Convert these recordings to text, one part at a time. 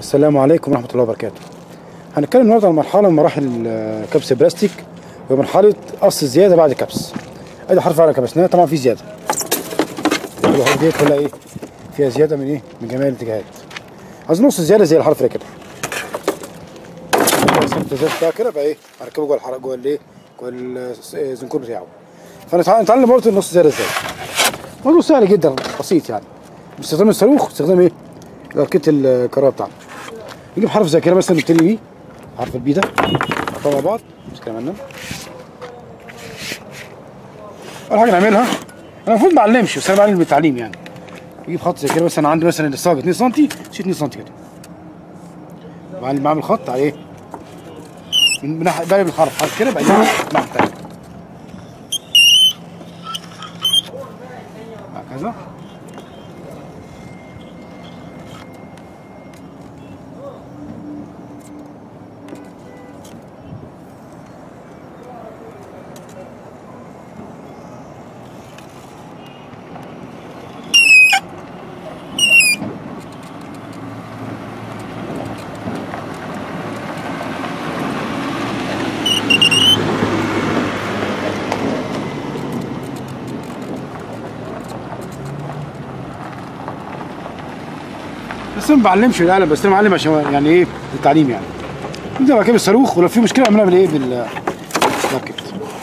السلام عليكم ورحمة الله وبركاته. هنتكلم النهارده عن مرحلة من مراحل آه، كبس البلاستيك ومرحلة قص الزيادة بعد كبس. ادي حرف على كبسناه طبعا في زيادة. الحروف ديت كلها ايه؟ فيها زيادة من ايه؟ من جميع الاتجاهات. عايز نص زيادة زي الحرف ده كده. بس الزيادة بتاعه كده بقى ايه؟ هركبه جوه الحرق جوه الايه؟ جوه الس- الزنكور بتاعه. فنتعلم برضه النص زيادة ازاي. موضوع سهل جدا بسيط يعني. باستخدام الصاروخ استخدام ايه؟ الاركيت الكهرباء بتاعنا. نجيب حرف زي كده مثلا نبتدي بيه حرف البي ده نحطها مع بعض مش كده مالنا اول حاجه نعملها انا المفروض ما اعلمش بس انا بعلم بالتعليم يعني اجيب خط زي كده مثلا عندي مثلا الصاج 2 سم شيل 2 سم كده بعلم بعمل خط على ايه من من ناحيه بقلب الحرف حرف كده بقى الناحيه التانيه هكذا بس انا ما بعلمش القلم بس انا معلم عشان يعني ايه التعليم يعني نبدا بعد كده بالصاروخ ولو في مشكله اعملها بالايه بال بالراكت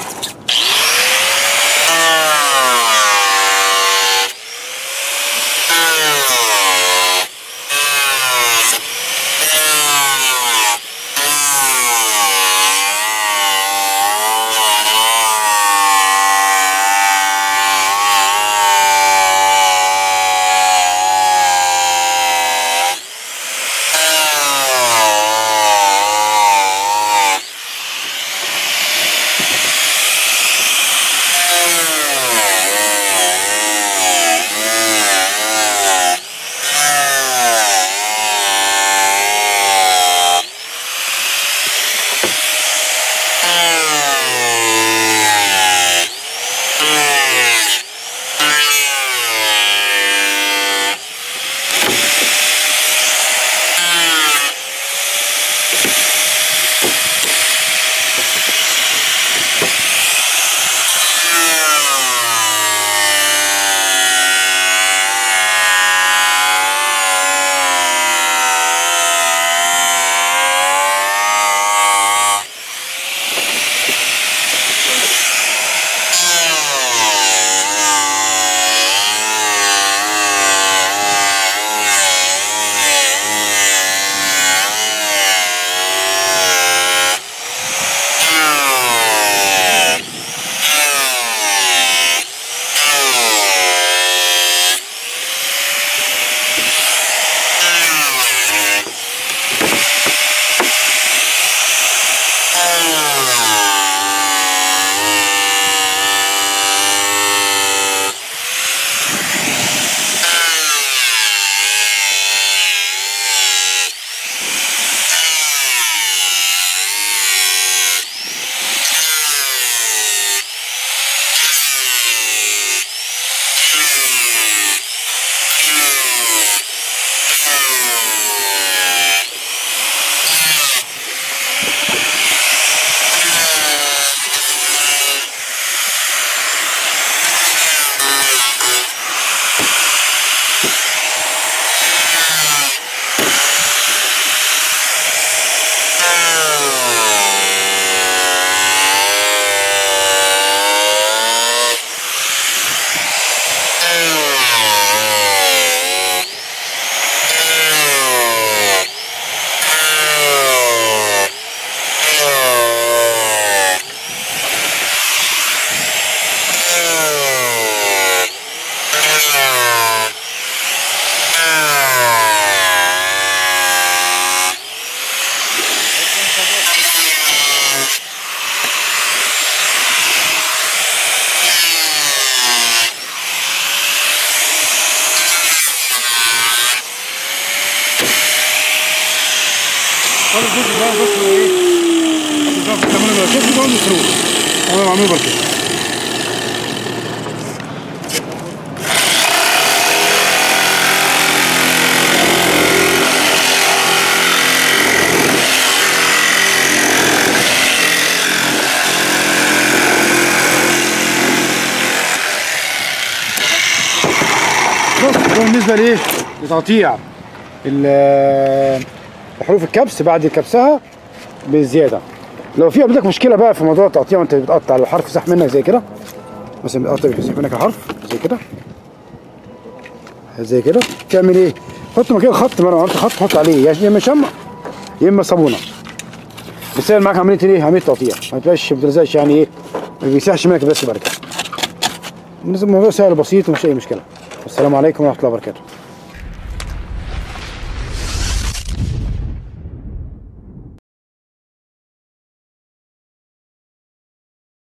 خد الجزء ده بص ايه بالظبط كمان ده شوف ده مفروض انا بعمله كده ده بالنسبه لايه؟ لتقطيع ال- حروف الكبس بعد كبسها بزياده لو في عندك مشكله بقى في موضوع التقطيع وانت بتقطع لو حرف سح منك زي كده مثلا بتقطع بيسح منك الحرف زي كده زي كده تعمل ايه؟ حط مكان خط مره عملت خط حط عليه يا اما شمع يا اما صابونه بتسهل معاك عمليه ايه؟ عمليه تقطيع ما تبقاش ما بتلزقش يعني ايه؟ ما بيسيحش منك بس بعد كده الموضوع سهل بسيط ومش اي مشكله السلام عليكم ورحمه الله وبركاته